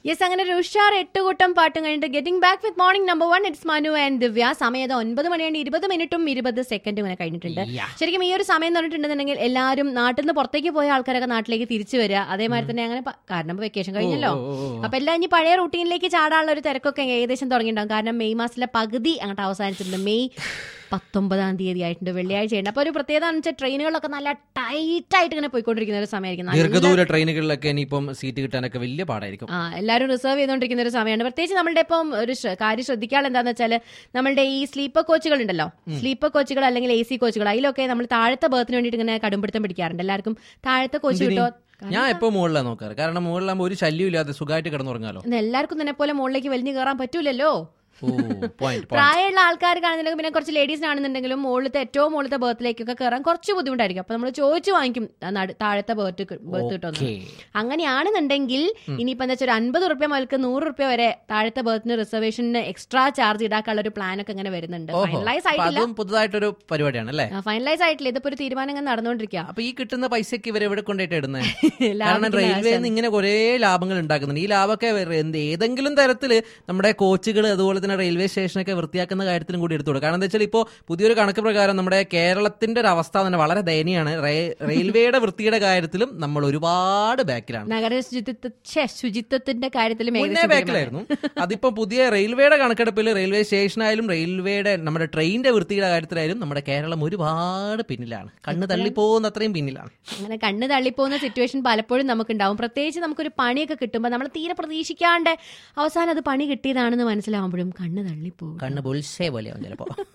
Yes അങ്ങനെ ഒരു ഉഷാർ എട്ട് കൂട്ടം പാട്ടും കഴിഞ്ഞിട്ട് getting back with morning number one it's Manu and Divya സമയത്ത് ഒൻപത് മണിയാണ് ഇരുപത് മിനിറ്റും ഇരുപത് സെക്കൻഡും ഇങ്ങനെ കഴിഞ്ഞിട്ടുണ്ട് Yeah. ശരിക്കും ഈ ഒരു സമയം എന്ന് പറഞ്ഞിട്ടുണ്ടെന്നുണ്ടെങ്കിൽ എല്ലാവരും നാട്ടിൽ നിന്ന് പുറത്തേക്ക് പോയ ആൾക്കാരൊക്കെ നാട്ടിലേക്ക് തിരിച്ചു വരിക അതേമാതിരി തന്നെ അങ്ങനെ പ- കാരണം വെക്കേഷൻ കഴിഞ്ഞല്ലോ ഓ, ഓ, ഓ. അപ്പൊ എല്ലാം ഇനി പഴയ റൂട്ടീനിലേക്ക് ചാടാനുള്ള ഒരു തിരക്കൊക്കെ ഏകദേശം തുടങ്ങിയിട്ടുണ്ടാവും കാരണം മെയ് മാസത്തിലെ പകുതി അങ്ങോട്ട് അവസാനിച്ചിട്ടുണ്ട് മെയ് പത്തൊമ്പതാം തീയതി ആയിട്ടുണ്ട് വെള്ളിയാഴ്ച ഉണ്ട് അപ്പൊ ഒരു പ്രത്യേകത എന്ന് വെച്ചാൽ ട്രെയിനുകളൊക്കെ നല്ല ടൈറ്റ് ആയിട്ട് ഇങ്ങനെ പോയിക്കൊണ്ടിരിക്കുന്ന ഒരു സമയമായിരിക്കും നല്ല ദീർഘദൂര ട്രെയിനുകളിലൊക്കെ ഇനിയിപ്പം സീറ്റ് കിട്ടാനൊക്കെ വലിയ പാടായിരിക്കും ആ എല്ലാവരും റിസർവ് ചെയ്തുകൊണ്ടിരിക്കുന്ന ഒരു സമയമാണ് പ്രത്യേകിച്ച് നമ്മളുടെ ഇപ്പം ഒരു ശ്ര- കാര്യം ശ്രദ്ധിക്കാനുള്ള എന്താന്ന് വെച്ചാൽ നമ്മളുടെ ഈ സ്ലീപ്പർ കോച്ചുകൾ ഉണ്ടല്ലോ സ്ലീപ്പർ കോച്ചുകൾ അല്ലെങ്കിൽ എ സി കോച്ചുകൾ അതിലൊക്കെ നമ്മൾ താഴത്തെ ബർത്തിന് വേണ്ടിയിട്ട് ഇങ്ങനെ കടുംപിടുത്തം പിടിക്കാറുണ്ട് എല്ലാവർക്കും താഴത്തെ കോച്ച് എന്തിന്? കിട്ടോ ഞാൻ എപ്പോ മുകളിലാണ് നോക്കാറ് കാരണം മുകളിലാകുമ്പോൾ ഒരു ശല്യം ഇല്ലാതെ സുഖമായിട്ട് കിടന്നുറങ്ങാലോ ഇന്ന് എല്ലാവർക്കും തന്നെ പോലെ മുകളിലേക്ക് വലിഞ്ഞു കയറാൻ പറ്റൂലല്ലോ ഓ പോയിന്റ് പോയിന്റ് പ്രായമുള്ള ആൾക്കാർ കാണുന്നുണ്ടെങ്കിൽ പിന്നെ കുറച്ച് ലേഡീസ് ആണെന്നുണ്ടെങ്കിലും മുകളിലത്തെ ഏറ്റവും മുകളിലത്തെ ബർത്തിലേക്കൊക്കെ കയറാൻ കുറച്ച് ബുദ്ധിമുട്ടായിരിക്കും അപ്പൊ നമ്മൾ ചോദിച്ചു വാങ്ങിക്കും ആ നടു- താഴത്തെ ബർത്ത് ബർത്ത് കിട്ടുമെന്ന് ഓക്കേ. അങ്ങനെയാണെന്നുണ്ടെങ്കിൽ ഇനിയിപ്പോ എന്താ വെച്ചാൽ ഒരു അൻപത് റുപ്യ മുതൽക്ക് നൂറ് റുപ്യ വരെ താഴത്തെ ബർത്തിന് റിസർവേഷന് എക്സ്ട്രാ ചാർജ് ഈടാക്കാനുള്ള ഒരു പ്ലാൻ ഒക്കെ ഇങ്ങനെ വരുന്നുണ്ട് ഓഹോ ഫൈനലൈസ് അപ്പൊ ആയിട്ടില്ല അതും പുതുതായിട്ടൊരു പരിപാടിയാണ് അല്ലേ ഫൈനലൈസ് ആയിട്ടില്ല ഇതിപ്പോ ഒരു തീരുമാനം ഇങ്ങനെ നടന്നുകൊണ്ടിരിക്കുക അപ്പൊ ഈ കിട്ടുന്ന പൈസക്ക് ഇവർ എവിടെ കൊണ്ടുപോയിട്ട് ഇടുന്നത് കാരണം ലാഭത്തിന് റെയിൽവേ ആശാണ്. ഇങ്ങനെ കുറെ ലാഭങ്ങൾ ഉണ്ടാക്കുന്നുണ്ട് ഈ ലാഭമൊക്കെ വേറെ എന്ത് ഏതെങ്കിലും തരത്തില് നമ്മുടെ കോച്ചുകൾ അതുപോലെ തന്നെ റെയിൽവേ സ്റ്റേഷനൊക്കെ വൃത്തിയാക്കുന്ന കാര്യത്തിലും കൂടി എടുത്തോളൂ കാരണം എന്താ വെച്ചാൽ ഇപ്പോൾ പുതിയൊരു കണക്ക് പ്രകാരം നമ്മുടെ കേരളത്തിന്റെ ഒരു അവസ്ഥ തന്നെ വളരെ ദയനീയമാണ് റേ- റെയിൽവേയുടെ വൃത്തിയുടെ കാര്യത്തിലും നമ്മൾ ഒരുപാട് ബാക്കിലാണ് നഗര ശുചിത്വ ഛെ, ശുചിത്വത്തിന്റെ കാര്യത്തിലും മുന്നേ ഏകദേശം ബാക്കിലായിരുന്നു അതിപ്പോ പുതിയ റെയിൽവേയുടെ കണക്കെടുപ്പിൽ റെയിൽവേ സ്റ്റേഷനായാലും റെയിൽവേയുടെ നമ്മുടെ ട്രെയിനിന്റെ വൃത്തിയുടെ കാര്യത്തിലായാലും നമ്മുടെ കേരളം ഒരുപാട് പിന്നിലാണ് കണ്ണ് തള്ളിപ്പോകുന്ന അത്രയും പിന്നിലാണ് അങ്ങനെ കണ്ണ് തള്ളിപ്പോകുന്ന സിറ്റുവേഷൻ പലപ്പോഴും നമുക്കുണ്ടാവും പ്രത്യേകിച്ച് നമുക്കൊരു പണിയൊക്കെ കിട്ടുമ്പോൾ നമ്മൾ തീരെ പ്രതീക്ഷിക്കാണ്ട് അവസാനം അത് പണി കിട്ടിയതാണെന്ന് മനസ്സിലാവുമ്പോഴും കണ്ണ് തള്ളിപ്പോകും കണ്ണ് ബുൾസേ പോലെയാവും ചിലപ്പോ